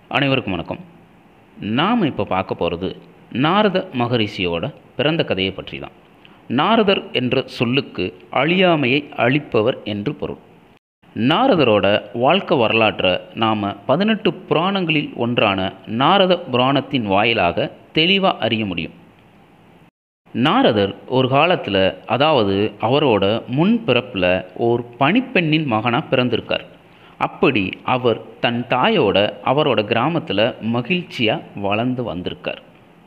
அனைவருக்கும் வணக்கம் நாம் இப்போ பார்க்க போகிறது நாரத மகரிஷியோட பிறந்த கதையை பற்றி தான் நாரதர் என்ற சொல்லுக்கு அழியாமையை அழிப்பவர் என்று பொருள் நாரதரோட வாழ்க்கை வரலாற்றை நாம் பதினெட்டு புராணங்களில் ஒன்றான நாரத புராணத்தின் வாயிலாக தெளிவாக அறிய முடியும் நாரதர் ஒரு காலத்தில் அதாவது அவரோட முன் பிறப்பில் ஒரு பணிப்பெண்ணின் மகனாக பிறந்திருக்கார் அப்படி அவர் தன் தாயோட அவரோட கிராமத்தில் மகிழ்ச்சியாக வளர்ந்து வந்திருக்கார்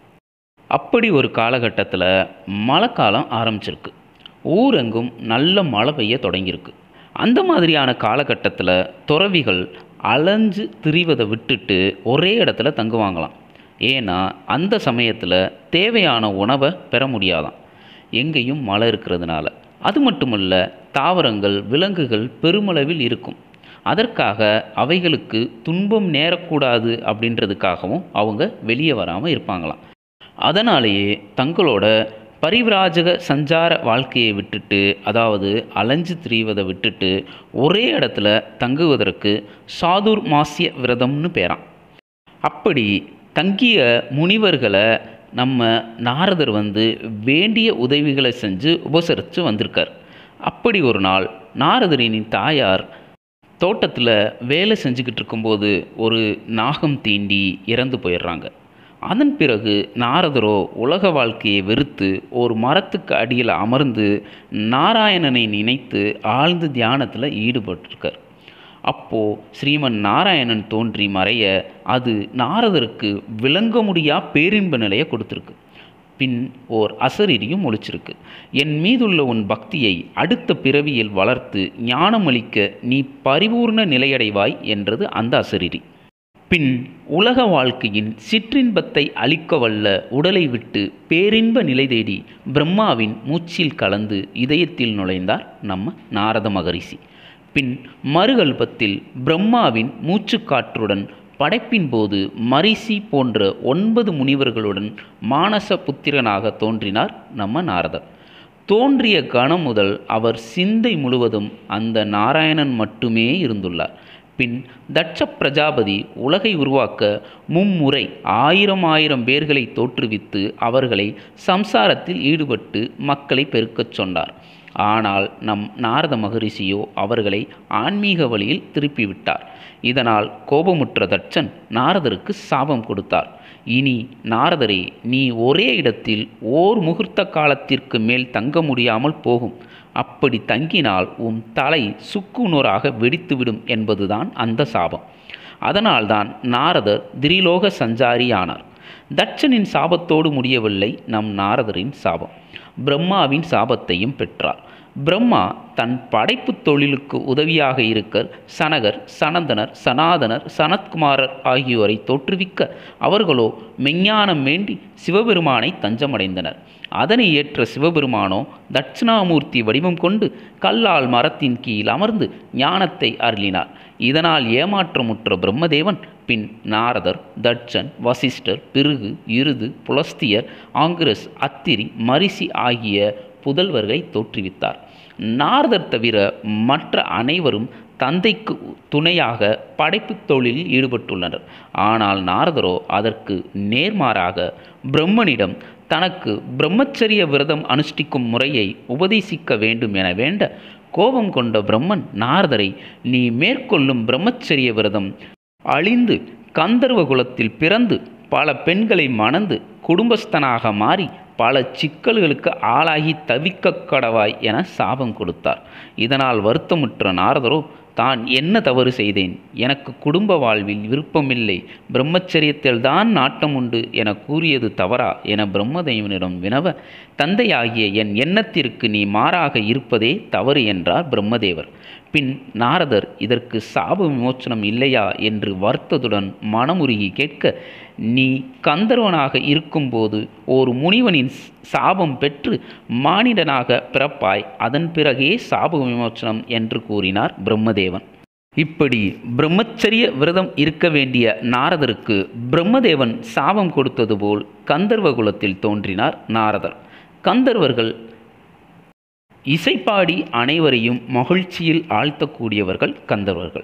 அப்படி ஒரு காலகட்டத்தில் மழைக்காலம் ஆரம்பிச்சிருக்கு ஊரெங்கும் நல்ல மழை பெய்ய தொடங்கியிருக்கு அந்த மாதிரியான காலகட்டத்தில் துறவிகள் அலைஞ்சு திரிவதை விட்டுட்டு ஒரே இடத்துல தங்குவாங்களாம் ஏன்னா அந்த சமயத்தில் தேவையான உணவை பெற முடியாதாம் எங்கேயும் மழை இருக்கிறதுனால அது மட்டுமல்ல தாவரங்கள் விலங்குகள் பெருமளவில் இருக்கும் அதற்காக அவைகளுக்கு துன்பம் நேரக்கூடாது அப்படின்றதுக்காகவும் அவங்க வெளியே வராமல் இருப்பாங்களாம் அதனாலேயே தங்களோட பரிவிராஜக சஞ்சார வாழ்க்கையை விட்டுட்டு அதாவது அலைஞ்சு திரிவதை விட்டுட்டு ஒரே இடத்துல தங்குவதற்கு சாதுர் மாசிய விரதம்னு பேராம் அப்படி தங்கிய முனிவர்களை நம்ம நாரதர் வந்து வேண்டிய உதவிகளை செஞ்சு உபசரித்து வந்திருக்கார் அப்படி ஒரு நாள் நாரதரின் தாயார் தோட்டத்தில் வேலை செஞ்சுக்கிட்டு இருக்கும்போது ஒரு நாகம் தீண்டி இறந்து போயிடுறாங்க அதன் பிறகு நாரதரோ உலக வாழ்க்கையை வெறுத்து ஒரு மரத்துக்கு அடியில் அமர்ந்து நாராயணனை நினைத்து ஆழ்ந்து தியானத்தில் ஈடுபட்டிருக்கார் அப்போது ஸ்ரீமன் நாராயணன் தோன்றி மறைய அது நாரதருக்கு விளங்க முடியா பேரின்ப நிலையை கொடுத்துருக்கு பின் ஓர் அசரீரியும் ஒழிச்சிருக்கு என் மீதுள்ள உன் பக்தியை அடுத்த பிறவியில் வளர்த்து ஞானமளிக்க நீ பரிபூர்ண நிலையடைவாய் என்றது அந்த அசரீரி பின் உலக வாழ்க்கையின் சிற்றின்பத்தை அளிக்க வல்ல உடலை விட்டு பேரின்ப நிலை தேடி பிரம்மாவின் மூச்சில் கலந்து இதயத்தில் நுழைந்தார் நம்ம நாரத மகரிஷி பின் மறுகல்பத்தில் பிரம்மாவின் மூச்சுக்காற்றுடன் படைப்பின் போது மரிசி போன்ற ஒன்பது முனிவர்களுடன் மானச புத்திரனாக தோன்றினார் நம்ம நாரதர் தோன்றிய கணம் முதல் அவர் சிந்தை முழுவதும் அந்த நாராயணன் மட்டுமே இருந்துள்ளார் பின் தட்ச பிரஜாபதி உலகை உருவாக்க மும்முறை ஆயிரம் ஆயிரம் பேர்களை தோற்றுவித்து அவர்களை சம்சாரத்தில் ஈடுபட்டு மக்களை பெருக்கச் சொன்னார் ஆனால் நம் நாரத மகரிஷியோ அவர்களை ஆன்மீக வழியில் திருப்பிவிட்டார் இதனால் கோபமுற்ற தட்சன் நாரதருக்கு சாபம் கொடுத்தார் இனி நாரதரே நீ ஒரே இடத்தில் ஓர் முகூர்த்த காலத்திற்கு மேல் தங்க முடியாமல் போகும் அப்படி தங்கினால் உன் தலை சுக்குநூறாக வெடித்துவிடும் என்பதுதான் அந்த சாபம் அதனால்தான் நாரதர் திரிலோக சஞ்சாரியானார் தட்சனின் சாபத்தோடு முடியவில்லை நம் நாரதரின் சாபம் பிரம்மாவின் சாபத்தையும் பெற்றார் பிரம்மா தன் படைப்பு தொழிலுக்கு உதவியாக இருக்க சனகர் சனந்தனர் சனாதனர் சனத்குமாரர் ஆகியோரை தோற்றுவிக்க அவர்களோ மெஞ்ஞானம் வேண்டி சிவபெருமானை தஞ்சமடைந்தனர் அதனை ஏற்ற சிவபெருமானோ தட்சிணாமூர்த்தி வடிவம் கொண்டு கல்லால் மரத்தின் கீழ் அமர்ந்து ஞானத்தை அருளினார் இதனால் ஏமாற்றமுற்ற பிரம்மதேவன் பின் நாரதர் தட்சன் வசிஷ்டர் பிருகு இருது புலஸ்தியர் ஆங்கிரஸ் அத்திரி மரிசி ஆகிய புதல்வர்களை தோற்றுவித்தார் நாரதர் தவிர மற்ற அனைவரும் தந்தைக்கு துணையாக படைப்பு தொழிலில் ஈடுபட்டுள்ளனர் ஆனால் நாரதரோ அதற்கு நேர்மாறாக பிரம்மனிடம் தனக்கு பிரம்மச்சரிய விரதம் அனுஷ்டிக்கும் முறையை உபதேசிக்க வேண்டும் என வேண்ட கோபம் கொண்ட பிரம்மன் நாரதரை நீ மேற்கொள்ளும் பிரம்மச்சரிய விரதம் அழிந்து கந்தர்வ குலத்தில் பிறந்து பல பெண்களை மணந்து குடும்பஸ்தனாக மாறி பல சிக்கல்களுக்கு ஆளாகி தவிக்க கடவாய் என சாபம் கொடுத்தார் இதனால் வருத்தமுற்ற நாரதரோ தான் என்ன தவறு செய்தேன் எனக்கு குடும்ப வாழ்வில் விருப்பமில்லை பிரம்மச்சரியத்தில் தான் நாட்டம் உண்டு என கூறியது தவறா என பிரம்மதேவனிடம் வினவ தந்தையாகிய என் எண்ணத்திற்கு நீ மாறாக இருப்பதே தவறு என்றார் பிரம்மதேவர் பின் நாரதர் இதற்கு சாப விமோச்சனம் இல்லையா என்று வருத்தத்துடன் மனமுருகி கேட்க நீ கந்தர்வனாக இருக்கும்போது ஒரு முனிவனின் சாபம் பெற்று மானிடனாக பிறப்பாய் அதன் பிறகே சாப விமோச்சனம் என்று கூறினார் பிரம்மதேவன் இப்படி பிரம்மச்சரிய விரதம் இருக்க வேண்டிய நாரதருக்கு பிரம்மதேவன் சாபம் கொடுத்தது போல் கந்தர்வ குலத்தில் தோன்றினார் நாரதர் கந்தர்வர்கள் இசைப்பாடி அனைவரையும் மகிழ்ச்சியில் ஆழ்த்தக்கூடியவர்கள் கந்தர்வர்கள்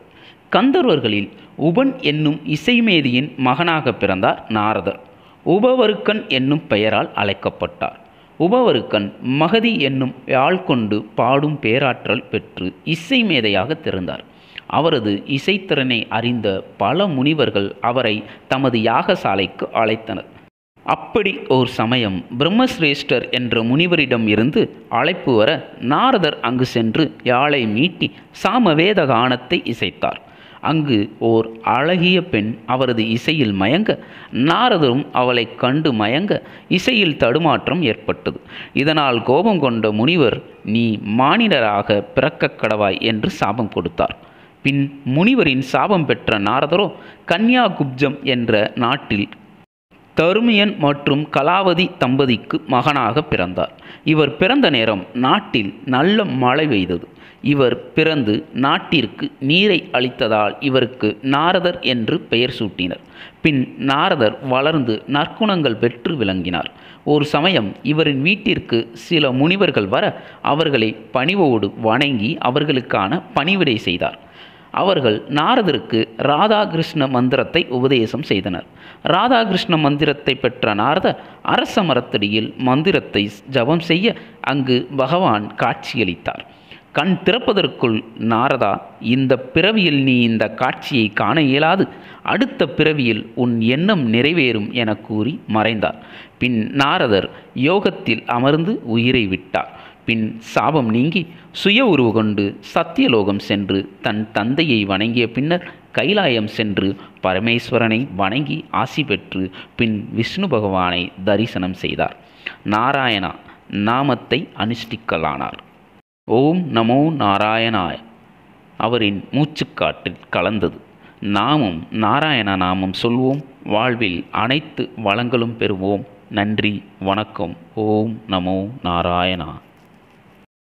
கந்தர்வர்களில் உபன் என்னும் இசைமேதியின் மகனாக பிறந்தார் நாரதர் உபவருக்கன் என்னும் பெயரால் அழைக்கப்பட்டார் உபவருக்கன் மகதி என்னும் யாழ் கொண்டு பாடும் பேராற்றல் பெற்று இசை மேதையாக திறந்தார் அவரது இசைத்திறனை அறிந்த பல முனிவர்கள் அவரை தமது யாகசாலைக்கு அழைத்தனர் அப்படி ஓர் சமயம் பிரம்மசிரேஷ்டர் என்ற முனிவரிடம் இருந்து அழைப்பு வர நாரதர் அங்கு சென்று யாழை மீட்டி சாமவேத கானத்தை இசைத்தார் அங்கு ஓர் அழகிய பெண் அவரது இசையில் மயங்க நாரதரும் அவளை கண்டு மயங்க இசையில் தடுமாற்றம் ஏற்பட்டது இதனால் கோபம் கொண்ட முனிவர் நீ மானிடராக பிறக்கக் கடவாய் என்று சாபம் கொடுத்தார் பின் முனிவரின் சாபம் பெற்ற நாரதரோ கன்யாகுப்ஜம் என்ற நாட்டில் தருமியன் மற்றும் கலாவதி தம்பதிக்கு மகனாக பிறந்தார் இவர் பிறந்த நேரம் நாட்டில் நல்ல மழை பெய்தது இவர் பிறந்து நாட்டிற்கு நீரை அளித்ததால் இவருக்கு நாரதர் என்று பெயர் சூட்டினர் பின் நாரதர் வளர்ந்து நற்குணங்கள் பெற்று விளங்கினார் ஒரு சமயம் இவரின் வீட்டிற்கு சில முனிவர்கள் வர அவர்களை பணிவோடு வணங்கி அவர்களுக்கான பணிவிடை செய்தார் அவர்கள் நாரதருக்கு ராதாகிருஷ்ண மந்திரத்தை உபதேசம் செய்தனர் ராதாகிருஷ்ண மந்திரத்தை பெற்ற நாரதர் அரச மரத்தடியில் மந்திரத்தை ஜபம் செய்ய அங்கு பகவான் காட்சியளித்தார் கண் திறப்பதற்குள் நாரதா இந்த பிறவியில் நீ இந்த காட்சியை காண இயலாது அடுத்த பிறவியில் உன் எண்ணம் நிறைவேறும் என கூறி மறைந்தார் பின் நாரதர் யோகத்தில் அமர்ந்து உயிரை விட்டார் பின் சாபம் நீங்கி சுய உருவு கொண்டு சத்தியலோகம் சென்று தன் தந்தையை வணங்கிய பின்னர் கைலாயம் சென்று பரமேஸ்வரனை வணங்கி ஆசி பெற்று பின் விஷ்ணு பகவானை தரிசனம் செய்தார் நாராயணா நாமத்தை அனுஷ்டிக்கலானார் ஓம் நமோ நாராயணாய அவரின் மூச்சுக்காற்றில் கலந்தது நாமும் நாராயண நாமம் சொல்வோம் வாழ்வில் அனைத்து வளங்களும் பெறுவோம் நன்றி வணக்கம் ஓம் நமோ நாராயணா